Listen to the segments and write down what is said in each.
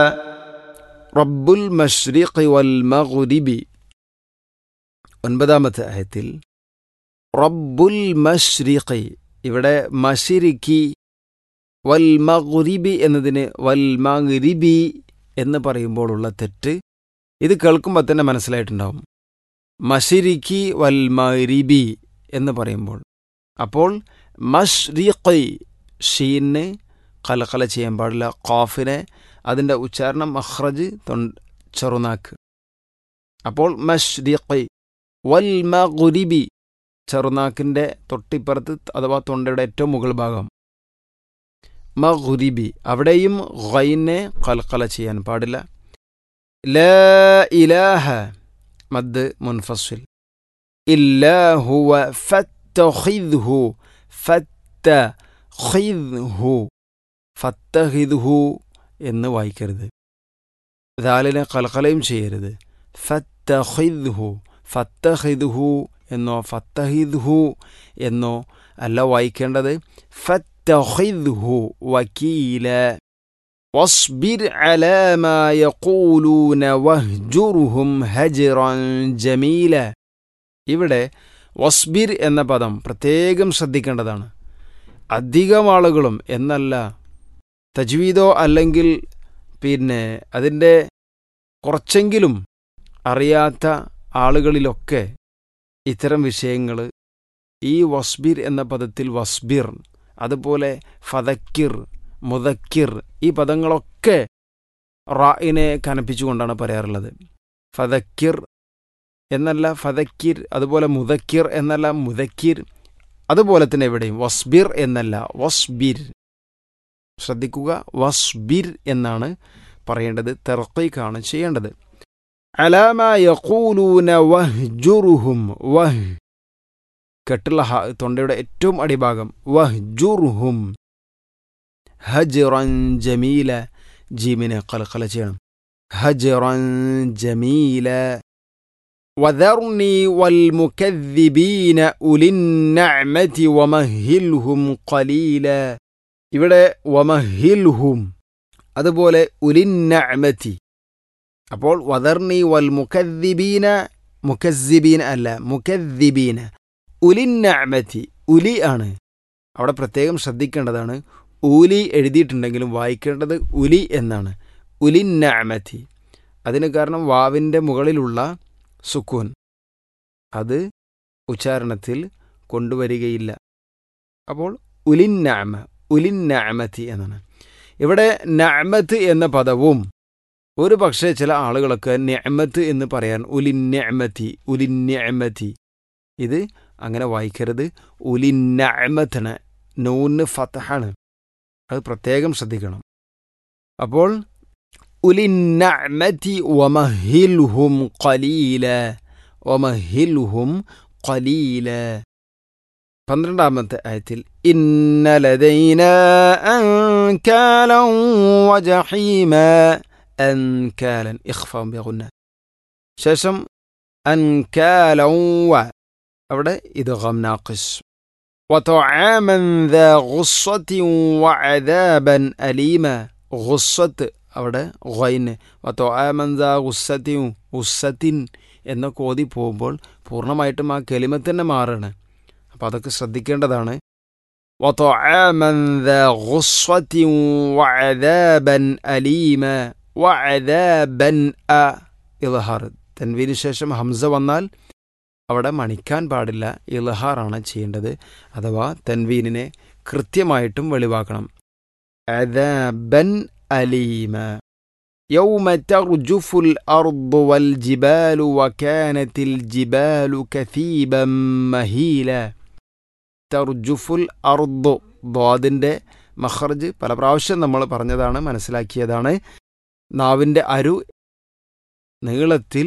റബ്ബുൽ മഷ്രിഖി വൽ മഗ്രിബി ഒൻപതാമത്തെ ആയത്തിൽ റബ്ബുൽ മഷ്രിഖി ഇവിടെ മഷിരിഖി വൽ മഗ്രിബി എന്നതിന് വൽ മഗ്രിബി എന്ന് പറയുമ്പോഴുള്ള തെറ്റ് ഇത് കേൾക്കുമ്പോൾ തന്നെ മനസ്സിലായിട്ടുണ്ടാവും മഷിരിഖി വൽ മഗ്രിബി എന്ന് പറയുമ്പോൾ അപ്പോൾ മഷ്രിഖി ഷീന് കലകല ചെയ്യാൻ പാടില്ല ഖാഫിനെ അതിൻ്റെ ഉച്ചാരണം മഹ്റജ് തൊ ചെറുനാക്ക് അപ്പോൾ മഷ്രിഖി വൽ മഗ്രിബി ചെറുനാക്കിൻ്റെ തൊട്ടിപ്പുറത്ത് അഥവാ തൊണ്ടയുടെ ഏറ്റവും മുകൾ ഭാഗം മഗ്രിബി അവിടെയും ഗൈനെ കൽക്കല ചെയ്യാൻ പാടില്ല ല ഇലാഹ മദ് മുൻഫസിൽ ഇല്ലാഹുവ ഫത്തഖിദ്ഹു ഫത്തഖിദ്ഹു ഫത്തഹിദ്ഹു എന്ന് വായിക്കരുത് ദാലിനെ കൽക്കലയും ചെയ്യരുത് ഫത്തഹിദ്ഹു ഫത്തഹിദ്ഹു എന്നോ ഫത്തഹിദ്ഹു എന്നോ അല്ല വായിക്കേണ്ടത് ഫത്തഹിദ്ഹു വക്കീല واصبر على ما يقولون واهجرهم هجرا جميلا ഇവിടെ വസ്ബിർ എന്ന പദം പ്രത്യേകം ശ്രദ്ധിക്കേണ്ടതാണ് അധികം ആളുകളും എന്നല്ല തജ്വീദോ അല്ലെങ്കിൽ പിന്നെ അതിൻ്റെ കുറച്ചെങ്കിലും അറിയാത്ത ആളുകളിലൊക്കെ ഇത്തരം വിഷയങ്ങൾ ഈ വസ്ബിർ എന്ന പദത്തിൽ വസ്ബിർ അതുപോലെ ഫതക്കിർ മുതക്കിർ ഈ പദങ്ങളൊക്കെ റായിനെ കനപ്പിച്ചുകൊണ്ടാണ് പറയാറുള്ളത് ഫതക്കിർ എന്നല്ല ഫതക്കിർ അതുപോലെ മുതക്കിർ എന്നല്ല മുതക്കിർ അതുപോലെ തന്നെ എവിടെയും വസ്ബിർ എന്നല്ല വസ്ബിർ ശ്രദ്ധിക്കുക വസ്ബിർ എന്നാണ് പറയേണ്ടത് തെർക്കൈക്കാണ് ചെയ്യേണ്ടത് അലാമ യഖൂലൂന വഹ്ജുറുഹും വഹ് കെട്ടുള്ള ഹ തൊണ്ടയുടെ ഏറ്റവും അടിഭാഗം വഹ്ജുറുഹും ഹജ്റൻ ജമീല ജീമിനെ കലക്കല ചെയ്യണം ഹജ്റൻ ജമീല وذرني والمكذبين أولي النعمة ومهلهم قليلا ഇവിടെ വമഹിൽഹും അതുപോലെ ഉലിന്നഅമതി അപ്പോൾ വദർണി വൽ മുക്കദ്ദിബീന മുക്കദ്ദിബീന അല്ല മുക്കദ്ദിബീന ഉലിന്നഅമതി ഉലി ആണ് അവിടെ പ്രത്യേകം ശ്രദ്ധിക്കേണ്ടതാണ് ഊലി എഴുതിയിട്ടുണ്ടെങ്കിലും വായിക്കേണ്ടത് ഉലി എന്നാണ് ഉലിന്നഅമതി അതിന് കാരണം വാവിൻ്റെ മുകളിലുള്ള സുക്കൂൻ അത് ഉച്ചാരണത്തിൽ കൊണ്ടുവരികയില്ല അപ്പോൾ ഉലിന്നഅമ ഉലിന്നഅമതി എന്നാണ് ഇവിടെ നഅമത്ത് എന്ന പദവും ഒരു പക്ഷേ ചില ആളുകളൊക്കെ നെഅമത്ത് എന്ന് പറയാൻ ഉലിന്നഅമതി ഉലിന്നഅമതി ഇത് അങ്ങനെ വായിക്കരുത് ഉലിന്നഅമത്താണ് നൂന് ഫതഹാണ് അത് പ്രത്യേകം ശ്രദ്ധിക്കണം അപ്പോൾ ഉലിന്നഅമതി വമഹിൽഹും ഖലീല വമഹിൽഹും ഖലീല പന്ത്രണ്ടാമത്തെ ആയത്തിൽ ഇന്ന ലദൈന അൻകാലൻ വജഹീമ അൻകാലൻ ഇഖ്ഫാം ബിഗുന്ന ശേഷം അൻകാലൻ വ അവിടെ ഇദ്ഗാം നാഖിസ് وطعاما ذا غصة وعذابا أليما غصة അവിടെ ഗൈന് വത്തോആമൻ ദാ ഗുസ്സത്തിയും ഉസ്സത്തിൻ എന്നൊക്കെ ഓതി പോകുമ്പോൾ പൂർണ്ണമായിട്ടും ആ കെലിമത്ത് തന്നെ മാറാണ് അപ്പോൾ അതൊക്കെ ശ്രദ്ധിക്കേണ്ടതാണ് وطعاما ذا غصة وعذابا أليما وعذابا أ ഇൽഹാർ തൻവീന് ശേഷം ഹംസ വന്നാൽ അവിടെ മണിക്കാൻ പാടില്ല ഇൽഹാറാണ് ചെയ്യേണ്ടത് അഥവാ തൻവീനിനെ കൃത്യമായിട്ടും വെളിവാക്കണം അദാബൻ അലീമ يوم ترجف الأرض والجبال وكانت الجبال كثيبا مهيلا തർജുഫുൽ അർദു ദ്വാദിൻ്റെ മഹർജ് പല പ്രാവശ്യം നമ്മൾ പറഞ്ഞതാണ് മനസ്സിലാക്കിയതാണ് നാവിൻ്റെ അരു നീളത്തിൽ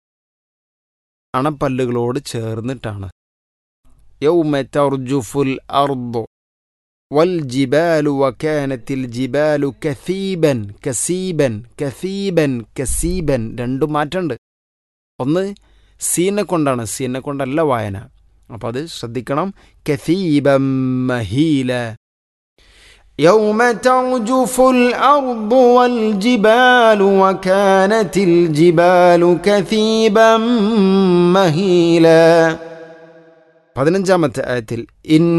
അണപ്പല്ലുകളോട് ചേർന്നിട്ടാണ് യൗമ തർജുഫുൽ അർദു വൽ ജിബാലു വക്കാനത്തിൽ ജിബാലു കസീബൻ കസീബൻ കസീബൻ കസീബൻ രണ്ടും മാറ്റമുണ്ട് ഒന്ന് സീനെ കൊണ്ടാണ് സീനെ കൊണ്ടല്ല വായന അപ്പം അത് ശ്രദ്ധിക്കണം കസീബം മഹീല يوم ترجف الأرض والجبال وكانت الجبال كثيبا مهيلا പതിനഞ്ചാമത്തെ ആയത്തിൽ ഇൻ